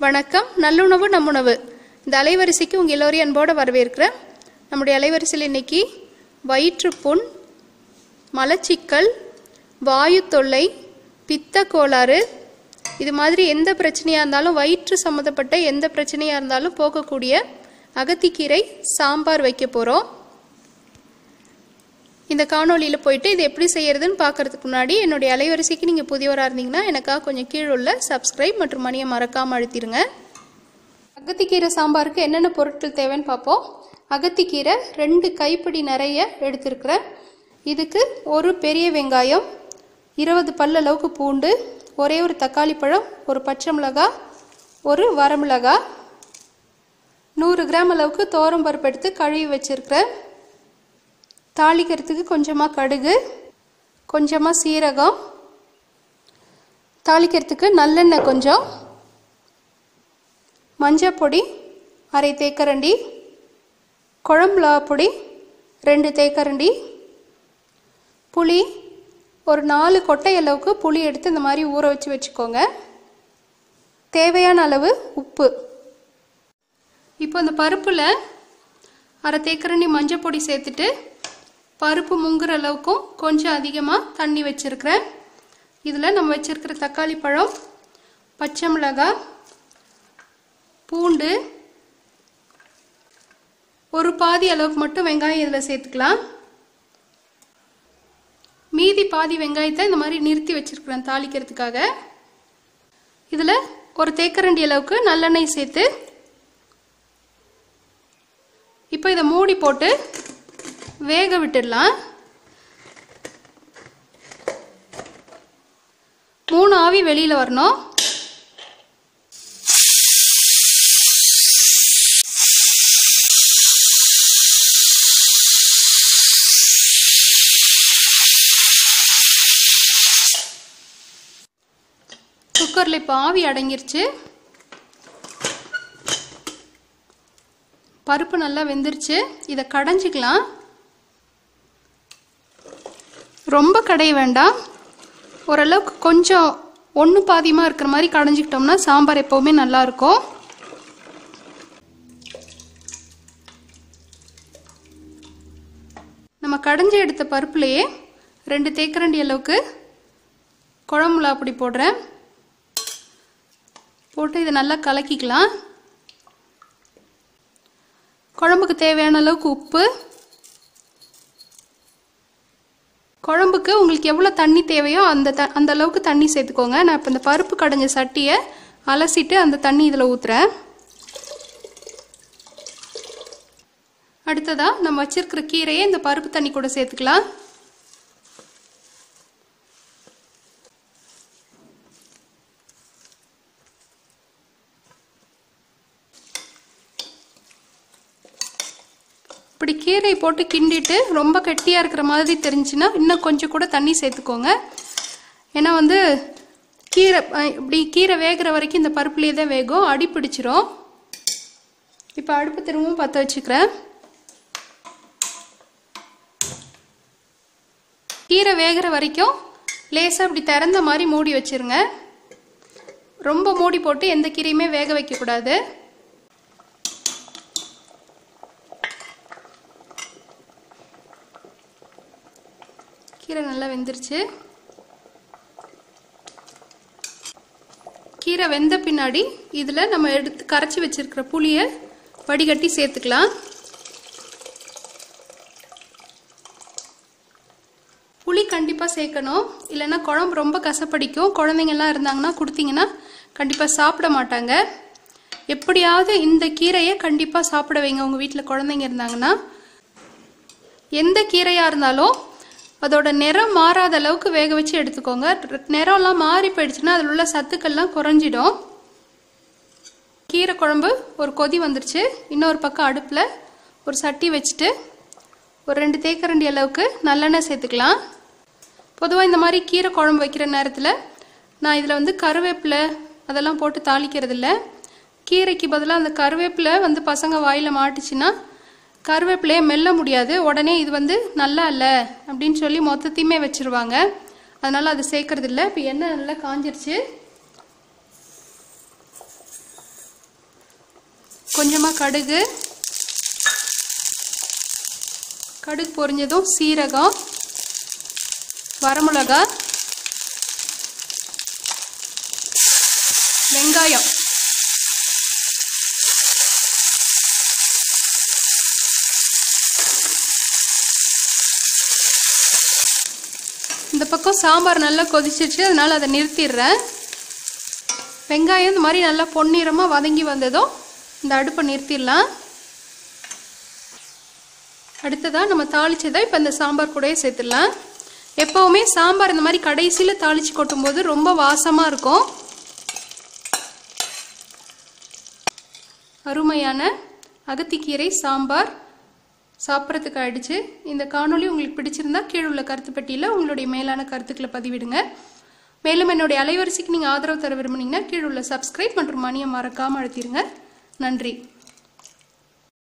வணக்கம் நல்லுணவு நம்முணவு இந்த அலைவரிசைக்கு உங்கள் எல்லோரையும் அன்போடு வரவேற்கிறேன் நம்முடைய அலைவரிசையில் இன்னைக்கு வயிற்றுப்புண் மலச்சிக்கல் வாயு தொல்லை பித்த கோளாறு இது மாதிரி எந்த பிரச்சனையாக இருந்தாலும் வயிற்று சம்மந்தப்பட்ட எந்த பிரச்சனையாக இருந்தாலும் போகக்கூடிய அகத்திக்கீரை சாம்பார் வைக்க போகிறோம் இந்த காணொளியில் போயிட்டு இது எப்படி செய்யறதுன்னு பார்க்கறதுக்கு முன்னாடி என்னுடைய அலைவரிசைக்கு நீங்கள் புதியவராக இருந்தீங்கன்னா எனக்காக கொஞ்சம் கீழே உள்ள சப்ஸ்கிரைப் மற்றும் மணியை மறக்காமல் அழுத்திடுங்க அகத்திக்கீரை சாம்பாருக்கு என்னென்ன பொருட்கள் தேவைன்னு பார்ப்போம் அகத்திக்கீரை ரெண்டு கைப்பிடி நிறைய எடுத்திருக்கிறேன் இதுக்கு ஒரு பெரிய வெங்காயம் இருபது பல்ல அளவுக்கு பூண்டு ஒரே ஒரு தக்காளி பழம் ஒரு பச்சை மிளகாய் ஒரு வரமிளகாய் நூறு கிராம் அளவுக்கு தோரம் பருப்பு எடுத்து கழுவி வச்சுருக்கிறேன் தாளிக்கிறதுக்கு கொஞ்சமாக கடுகு கொஞ்சமாக சீரகம் தாளிக்கிறதுக்கு நல்லெண்ணெய் கொஞ்சம் மஞ்சள் பொடி அரை தேக்கரண்டி குழம்புலா பொடி ரெண்டு தேக்கரண்டி புளி ஒரு நாலு கொட்டை அளவுக்கு புளி எடுத்து இந்த மாதிரி ஊற வச்சு வச்சுக்கோங்க தேவையான அளவு உப்பு இப்போ இந்த பருப்பில் அரை தேக்கரண்டி மஞ்சள் பொடி சேர்த்துட்டு பருப்பு முங்குற அளவுக்கும் கொஞ்சம் அதிகமாக தண்ணி வச்சுருக்கிறேன் இதில் நம்ம வச்சுருக்கிற தக்காளி பழம் பச்சை மிளகாய் பூண்டு ஒரு பாதி அளவுக்கு மட்டும் வெங்காயம் இதில் சேர்த்துக்கலாம் மீதி பாதி வெங்காயத்தை இந்த மாதிரி நிறுத்தி வச்சுருக்கிறேன் தாளிக்கிறதுக்காக இதில் ஒரு தேக்கரண்டி அளவுக்கு நல்லெண்ணெய் சேர்த்து இப்போ இதை மூடி போட்டு வேக விட்டுடலாம் மூணு ஆவி வெளியில் வரணும் குக்கரில் இப்போ ஆவி அடங்கிருச்சு பருப்பு நல்லா வெந்துருச்சு இதை கடைஞ்சிக்கலாம் ரொம்ப கடைய வேண்டாம் ஓரளவுக்கு கொஞ்சம் ஒன்று பாதியமாக இருக்கிற மாதிரி கடைஞ்சிக்கிட்டோம்னா சாம்பார் எப்போவுமே நல்லாயிருக்கும் நம்ம கடைஞ்சி எடுத்த பருப்புலையே ரெண்டு தேக்கரண்டி அளவுக்கு குழம்புலா அப்படி போடுறேன் போட்டு இதை நல்லா கலக்கிக்கலாம் குழம்புக்கு தேவையான அளவுக்கு உப்பு குழம்புக்கு உங்களுக்கு எவ்வளோ தண்ணி தேவையோ அந்த த அந்த அளவுக்கு தண்ணி சேர்த்துக்கோங்க நான் இப்போ இந்த பருப்பு கடைஞ்ச சட்டியை அலசிட்டு அந்த தண்ணி இதில் ஊற்றுறேன் அடுத்ததாக நம்ம வச்சிருக்கிற கீரையை இந்த பருப்பு தண்ணி கூட சேர்த்துக்கலாம் இப்படி கீரை போட்டு கிண்டிட்டு ரொம்ப கெட்டியாக இருக்கிற மாதிரி தெரிஞ்சுன்னா இன்னும் கொஞ்சம் கூட தண்ணி சேர்த்துக்கோங்க ஏன்னா வந்து கீரை இப்படி கீரை வேகிற வரைக்கும் இந்த பருப்புலேயே தான் வேகும் அடி பிடிச்சிரும் இப்போ அடுப்பு திரும்பவும் பற்ற வச்சுக்கிறேன் கீரை வேகிற வரைக்கும் லேசாக இப்படி திறந்த மாதிரி மூடி வச்சிருங்க ரொம்ப மூடி போட்டு எந்த கீரையுமே வேக வைக்கக்கூடாது கீரை நல்லா வெந்துருச்சு கீரை வெந்த பின்னாடி இதில் நம்ம எடுத்து கரைச்சி வச்சிருக்கிற புளியை வடிகட்டி சேர்த்துக்கலாம் புளி கண்டிப்பாக சேர்க்கணும் இல்லைன்னா குழம்பு ரொம்ப கசப்படிக்கும் குழந்தைங்கள்லாம் இருந்தாங்கன்னா கொடுத்தீங்கன்னா கண்டிப்பாக சாப்பிட மாட்டாங்க எப்படியாவது இந்த கீரையை கண்டிப்பாக சாப்பிட வைங்க உங்கள் வீட்டில் குழந்தைங்க இருந்தாங்கன்னா எந்த கீரையாக இருந்தாலும் அதோட நிறம் மாறாத அளவுக்கு வேக வச்சு எடுத்துக்கோங்க நிறம்லாம் மாறி போயிடுச்சுன்னா அதில் உள்ள சத்துக்கள்லாம் குறைஞ்சிடும் கீரை குழம்பு ஒரு கொதி வந்துருச்சு இன்னொரு பக்கம் அடுப்பில் ஒரு சட்டி வச்சுட்டு ஒரு ரெண்டு தேக்கரண்டி அளவுக்கு நல்லெண்ணெய் சேர்த்துக்கலாம் பொதுவாக இந்த மாதிரி கீரை குழம்பு வைக்கிற நேரத்தில் நான் இதில் வந்து கருவேப்பிலை அதெல்லாம் போட்டு தாளிக்கிறது இல்லை கீரைக்கு பதிலாக அந்த கருவேப்பிலை வந்து பசங்க வாயில் மாட்டுச்சுன்னா கருவேப்பிலையை மெல்ல முடியாது உடனே இது வந்து நல்லா இல்லை அப்படின்னு சொல்லி மொத்தத்தையுமே வச்சுருவாங்க அதனால் அது சேர்க்கறது இல்லை இப்போ எண்ணெய் நல்லா காஞ்சிருச்சு கொஞ்சமாக கடுகு கடுகு பொரிஞ்சதும் சீரகம் வரமிளகா வெங்காயம் இந்த பக்கம் சாம்பார் நல்லா கொதிச்சிருச்சு அதனால அதை நிறுத்திடுறேன் வெங்காயம் இந்த மாதிரி நல்லா பொன்னிறமாக வதங்கி வந்ததும் இந்த அடுப்பை நிறுத்திடலாம் அடுத்ததாக நம்ம தாளிச்சதை இப்போ இந்த சாம்பார் கூடயே சேர்த்துடலாம் எப்போவுமே சாம்பார் இந்த மாதிரி கடைசியில் தாளித்து கொட்டும்போது ரொம்ப வாசமாக இருக்கும் அருமையான அகத்திக்கீரை சாம்பார் சாப்பிட்றதுக்கு ஆயிடுச்சு இந்த காணொளி உங்களுக்கு பிடிச்சிருந்தா கீழே உள்ள கருத்து பெட்டியில் உங்களுடைய மேலான கருத்துக்களை பதிவிடுங்க மேலும் என்னுடைய அலைவரிசைக்கு நீங்கள் ஆதரவு தர விரும்புனீங்கன்னா கீழே உள்ள சப்ஸ்கிரைப் மற்றும் மணியை மறக்காமல் அழுத்திடுங்க நன்றி